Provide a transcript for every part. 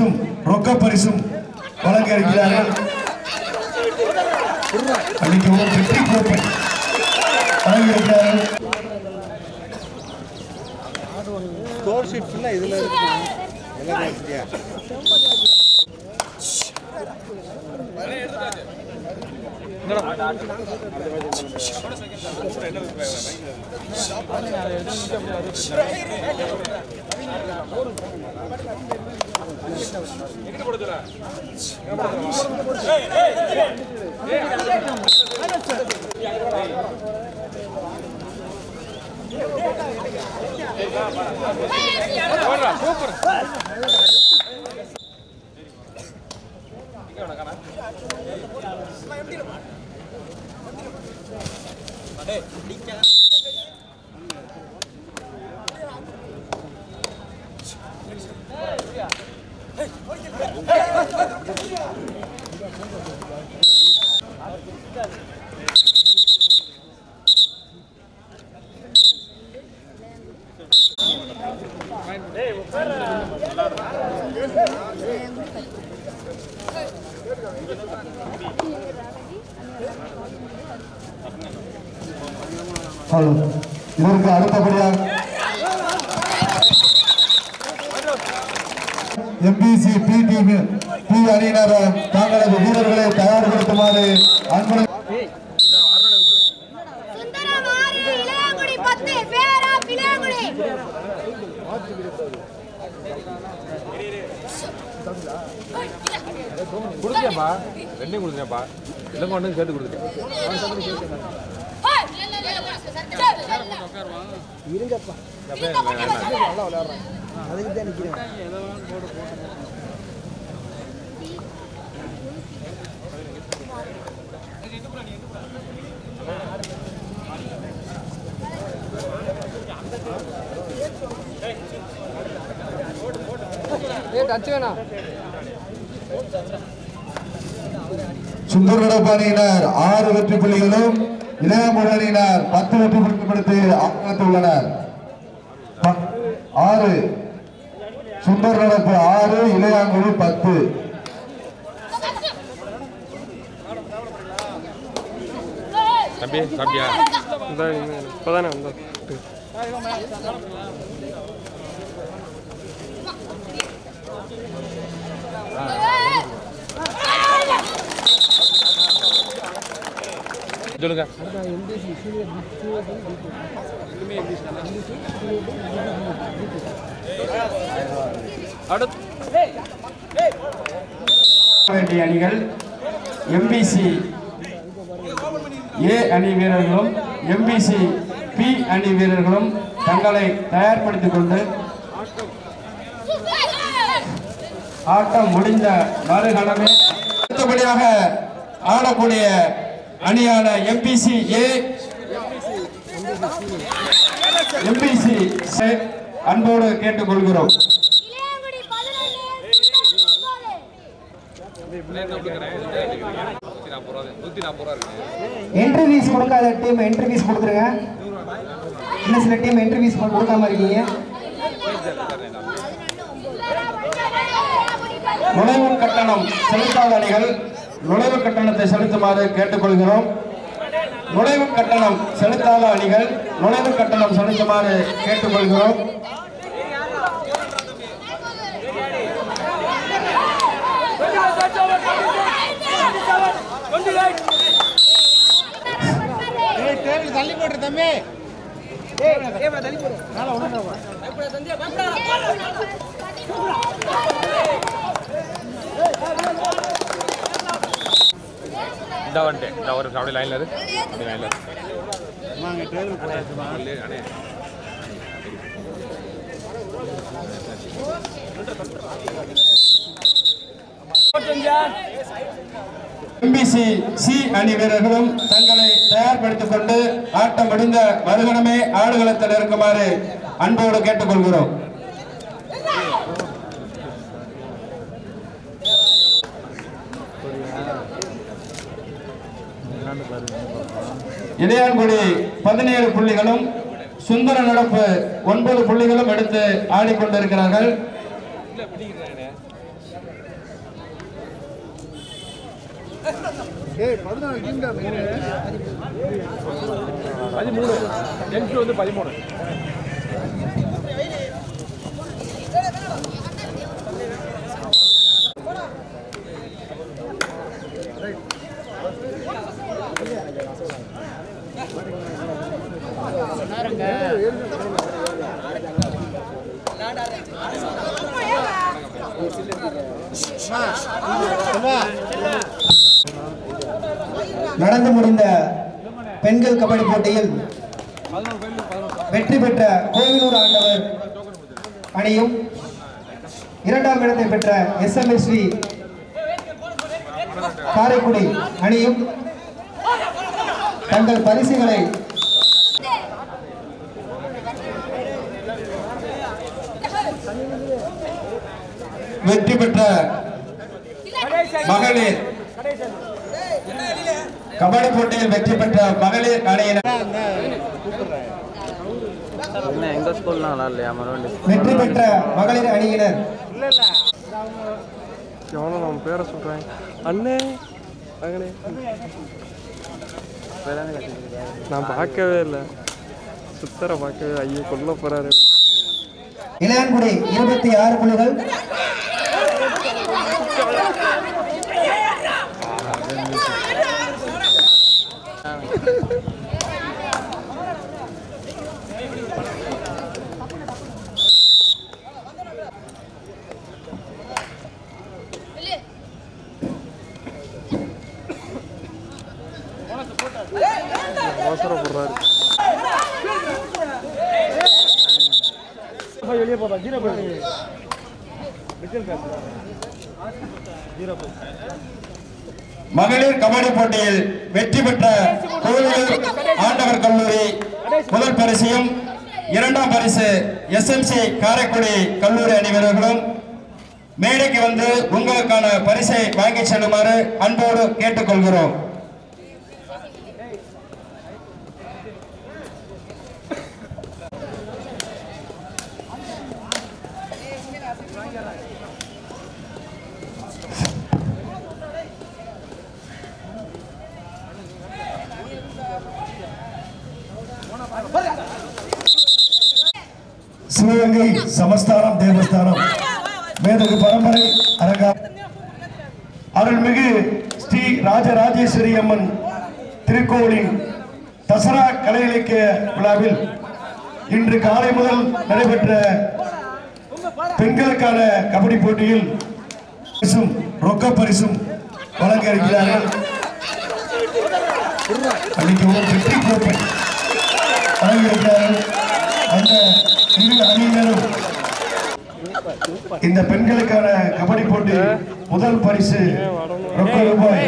பரிசும் ரொக்க பரிசும் வழங்க இருக்கிறார்கள் மன்னிக்கவும் வெற்றி கோப்பை வழங்க இருக்கிறார்கள் ஸ்கோர் ஷீட் ஃபுல்லாக இதில் இருக்கு எல்லாம் வச்சிருக்கியா ஹலோ இதற்கு அடுத்தபடியாக எம்பிசி பி டீம் பி அணியினர் தங்களது வீரர்களை தயார்படுத்துமாறு அன்புடன் சுந்தரமாரி இளையங்குடி பத்து பேரா இளையங்குடி கொடுத்தேன்ப்பா ரெண்டையும் கொடுத்தேன்ப்பா இல்லை கொண்டு சேர்த்து கொடுத்துட்டேன் இருங்கப்பா அதுக்கு தான் நிற்கிறேன் சுந்தர் நடப்பு அணியினர் ஆறு வெற்றி புள்ளிகளும் இளையமுறை அணியினர் பத்து வெற்றி புள்ளிகள் எடுத்து ஆக்கப்பட்டுள்ளனர் ப- ஆறு சுந்தர் நடப்பு ஆறு இளையாங்குடி பத்து தம்பி சாப்பிட்டியா இப்போதானே வந்தோம் சொல்லுங்க அடுத்து வேண்டிய அணிகள் எம்பிசி ஏ அணி வீரர்களும் எம்பிசி பி அணி வீரர்களும் தங்களை தயார்படுத்திக் கொண்டு ஆட்டம் முடிந்த மறுகணமே அடுத்தபடியாக ஆடக்கூடிய அணியான எம்பிசி ஏ எம்பிசி அன்போடு கேட்டுக்கொள்கிறோம் இளையங்குடி பதினொன்று நூற்றி நாற்பது ரூபா நூற்றி நாற்பது ரூபா இருக்கு என்ட்ரி ஃபீஸ் கொடுக்காத டீம் என்ட்ரி ஃபீஸ் கொடுத்துருங்க இன்னும் சில டீம் என்ட்ரி ஃபீஸ் கொடுக்காம இருக்கீங்க நுழைவு கட்டணம் செலுத்தாத அணிகள் நுழைவு கட்டணத்தை செலுத்துமாறு கேட்டுக்கொள்கிறோம் நுழைவு கட்டணம் செலுத்தாத அணிகள் நுழைவு கட்டணம் செலுத்துமாறு கேட்டுக்கொள்கிறோம் தள்ளி போட்டு தம்பி இந்த வந்துட்டேன் இந்த ஒரு அப்படியே லைனில் இரு அப்படியே லைனில் இரு வாங்க டேபிள் போடாச்சுமா இல்லையே, அண்ணே எம்பிசி சி அணி வீரர்களும் தங்களை தயார்படுத்திக் கொண்டு ஆட்டம் முடிந்த மறுகணமே ஆடுகளத்தில் இருக்குமாறு அன்போடு கேட்டுக்கொள்கிறோம் இளையான்குடி பதினேழு புள்ளிகளும் சுந்தர நடப்பு ஒன்பது புள்ளிகளும் எடுத்து ஆடிக்கொண்டிருக்கிறார்கள் ஏய் பதினாலு டீம்டா மூணு பதிமூணு ஜென்ஸ் வந்து பதிமூணு நடந்து முடிந்த பெண்கள் கபடி போட்டியில் வெற்றி பெற்ற கோவிலூர் ஆண்டவர் அணியும் இரண்டாம் இடத்தை பெற்ற எஸ்எம்எஸ்வி காரைக்குடி அணியும் தங்கள் பரிசுகளை வெற்றி பெற்ற மகளிர் கபடி போட்டியில் வெற்றி பெற்ற மகளிர் அணியினர் என்ன எங்கள் ஸ்கூல்லாம் நல்லா இல்லையா மறுபடி வெற்றி பெற்ற மகளிர் அணியினர் எவனோ நம்ம பேரை சொல்கிறேன் அண்ணே அங்கனே நான் பார்க்கவே இல்லை சுத்தரை பார்க்கவே ஐயோ கொல்ல போகிறாரு இளையான்குடி இருபத்தி ஆறு புள்ளிகள் அவசரப்படுறாரு மகளிர் கபடி போட்டியில் வெற்றி பெற்ற கோவிலூர் ஆண்டவர் கல்லூரி முதல் பரிசையும் இரண்டாம் பரிசு எஸ்எம்சி காரைக்குடி கல்லூரி அணி வீரர்களும் மேடைக்கு வந்து உங்களுக்கான பரிசை வாங்கி செல்லுமாறு அன்போடு கேட்டுக்கொள்கிறோம் சிவகங்கை சமஸ்தானம் தேவஸ்தானம் மேதகு பரம்பரை அரங்கா அருள்மிகு ஸ்ரீ ராஜராஜேஸ்வரி அம்மன் திருக்கோவிலின் தசரா கலை இலக்கிய விழாவில் இன்று காலை முதல் நடைபெற்ற பெண்களுக்கான கபடி போட்டியில் பரிசும் ரொக்க பரிசும் வழங்க இருக்கிறார்கள் அன்னைக்கு ஒரு வெற்றி கோப்பை வழங்கியிருக்கிறார்கள் அந்த இரு அணியினரும் இந்த பெண்களுக்கான கபடி போட்டி முதல் பரிசு ரொக்க ரூபாய்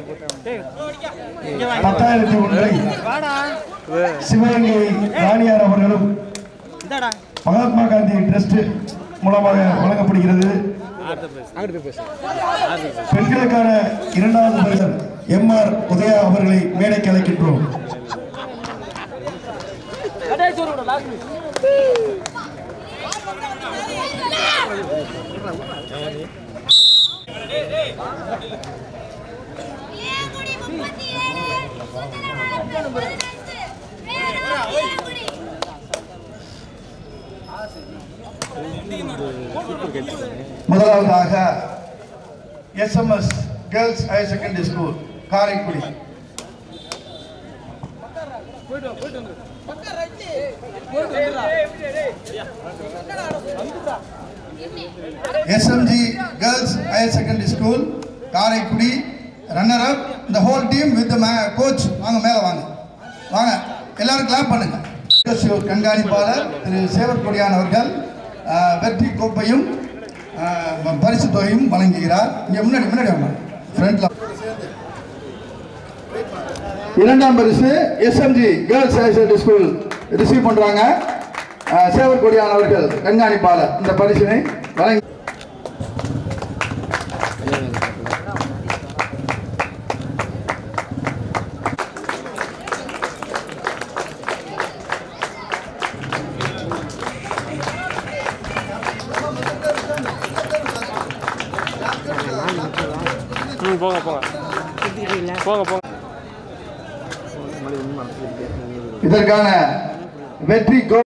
பத்தாயிரத்தி ஒன்றை சிவகங்கை ராணியார் அவர்களும் மகாத்மா காந்தி ட்ரஸ்ட் மூலமாக வழங்கப்படுகிறது பெண்களுக்கான இரண்டாவது பரிசு எம் ஆர் உதயா அவர்களை மேடைக்கு அழைக்கின்றோம் இளையாங்குடி முப்பத்தி ஏழு சுந்தரவனப்பன் பதினெட்டு பேரா இளையாங்குடி முதலாவதாக SMS girls higher secondary school Karaikudi SMG girls higher secondary school Karaikudi runner up இந்த ஹோல் டீம் வித் கோச் வாங்க மேலே வாங்க வாங்க எல்லாரும் கிளாப் பண்ணுங்க கண்காணிப்பாளர் திரு சேவற்கொடியான் அவர்கள் அஹ், வெற்றி கோப்பையும் அஹ், பரிசு தொகையும் வழங்குகிறார் இங்கே முன்னாடி முன்னாடி வாங்க ஃப்ரண்ட்ல இரண்டாம் பரிசு SMG girls higher secondary school receive பண்றாங்க அஹ், சேவற்கொடியான் அவர்கள் கண்காணிப்பாளர் இந்த பரிசினை வழங்கி ம் போங்க போங்க போங்க போங்க இதற்கான வெற்றி கோ